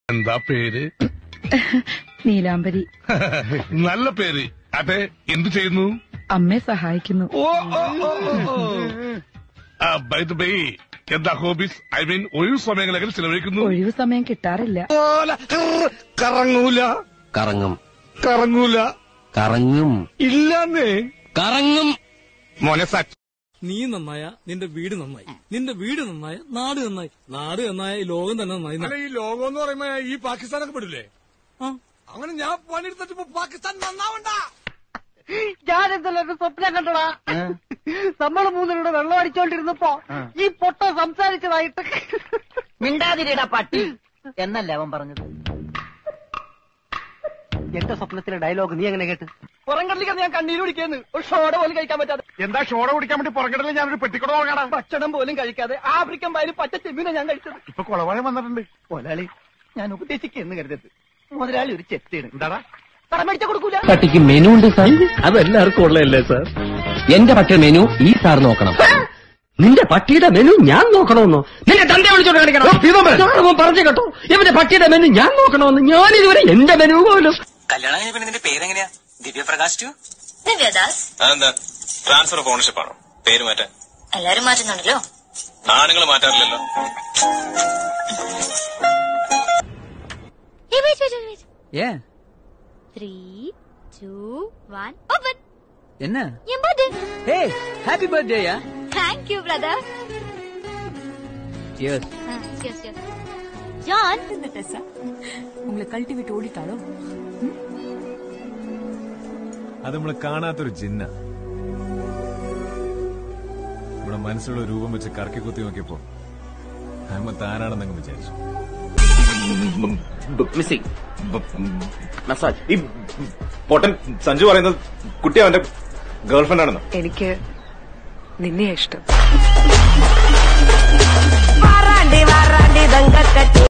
എന്താ പേര് നീലാംബരി നല്ല പേര് അതെ എന്തു ചെയ്യുന്നു അമ്മയെ സഹായിക്കുന്നു ഓ ഓ, ഓ, ഓ, ഓ. ബൈ ദ ബൈ എന്താ ഹോബീസ് ഐ മീൻ ഒഴിവ് സമയങ്ങളെങ്കിലും ചിലവഴിക്കുന്നു ഒഴിവു സമയം കിട്ടാറില്ല ഓല, കറ- കറങ്ങൂല കറങ്ങും കറങ്ങൂല കറങ്ങും ഇല്ലാന്നേ കറങ്ങും മോനെ സച്ച് നീ നന്നായ നിന്റെ വീട് നന്നായി നിന്റെ വീട് നന്നായ നാട് നന്നായി നാട് നന്നായ ഈ ലോകം തന്നെ നന്നായി അല്ല ഈ ലോകം എന്ന് പറയുമ്പോ ഈ പാകിസ്ഥാനൊക്കെ പെടില്ലേ ആ. അങ്ങനെ ഞാൻ പണിയെടുത്തിട്ട് ഇപ്പൊ പാകിസ്ഥാൻ നന്നാവണ്ട ഞാൻ എന്തെല്ലാം ഒരു സ്വപ്നം കണ്ടടാ നമ്മള് മൂന്നിലൂടെ വെള്ളം അടിച്ചോണ്ടിരുന്നപ്പോ ഈ പൊട്ട സംസാരിച്ചതായിട്ട് മിണ്ടാതിരിടാ പട്ടി എന്നല്ല അവൻ പറഞ്ഞത് എന്റെ സ്വപ്നത്തിലെ ഡയലോഗ് നീ എങ്ങനെ കേട്ട് പുറംകടലിൽ ഞാൻ കണ്ണീര് കുടിക്കുന്നു ഒരു ഷോട പോലും കഴിക്കാൻ പറ്റാതെ എന്താ ഷോടെ കുടിക്കാൻ വേണ്ടി പുറകിടല് ഞാനൊരു പെട്ടിക്കട നോക്കണം ഭക്ഷണം പോലും കഴിക്കാതെ ആഫ്രിക്കൻ പയര് പച്ച ചെമ്മീനെ ഞാൻ കഴിച്ചത് ഇപ്പൊ കൊളവാഴം വന്നിട്ടുണ്ട് മുതലാളി ഞാൻ ഉപദേശിക്കുന്നു കരുതരുത് മുതലാളി ഒരു ചെത്തിയാണ് എന്താടാ കടം മേടിച്ച കൊടുക്കൂല പട്ടിക്ക് മെനു ഉണ്ട് സാർ അതെല്ലാവർക്കും ഉള്ളതല്ലേ സാർ എന്റെ പട്ടിയുടെ മെനു ഈ സാർ നോക്കണം നിന്റെ പട്ടിയുടെ മെനു ഞാൻ നോക്കണമെന്നോ നിന്റെ തന്റെ വിളിച്ചോണ്ട് കാണിക്കണം പറഞ്ഞു കേട്ടോ ഇവന്റെ പട്ടിയുടെ മെനു ഞാൻ നോക്കണമെന്ന് ഞാൻ ഇതുവരെ എന്റെ മെനു പോലും കല്യാണം കഴിഞ്ഞ പിന്നെ നിന്റെ പേരെങ്ങനെയാ ദിവ്യപ്രകാശ് ടു ദിവ്യദാസ് അതെന്താ ട്രാൻസ്ഫർ ഓഫ് ഓണർഷിപ്പ് ആണോ പേര് മാറ്റാൻ എല്ലാരും മാറ്റുന്നുണ്ടല്ലോ ആണുങ്ങൾ മാറ്റാറില്ലല്ലോ Hey, wait, wait, wait, wait. ஏன் Three, two, one, open. என்ன என் birthday. ஹே ஹாப்பி பர்த்டேயா Thank you, brother. Cheers Ah, cheers, cheers. John. ഉങ്ങളെ കൾട്ടി വിട്ട് ഓടിട്ടാളോ അത് നമ്മള് കാണാത്തൊരു ജിന്ന നമ്മുടെ മനസ്സിലുള്ള രൂപം വെച്ച് കറക്കി കുത്തി നോക്കിയപ്പോ അമ്മ താനാണെന്നങ്ങ് വിചാരിച്ചു മിസ്സിംഗ് മസാജ് ഈ പൊട്ടൻ സഞ്ജു പറയുന്നത് കുട്ടി അവന്റെ ഗേൾഫ്രണ്ട് ആണെന്നോ എനിക്ക് നിന്നെ ഇഷ്ടം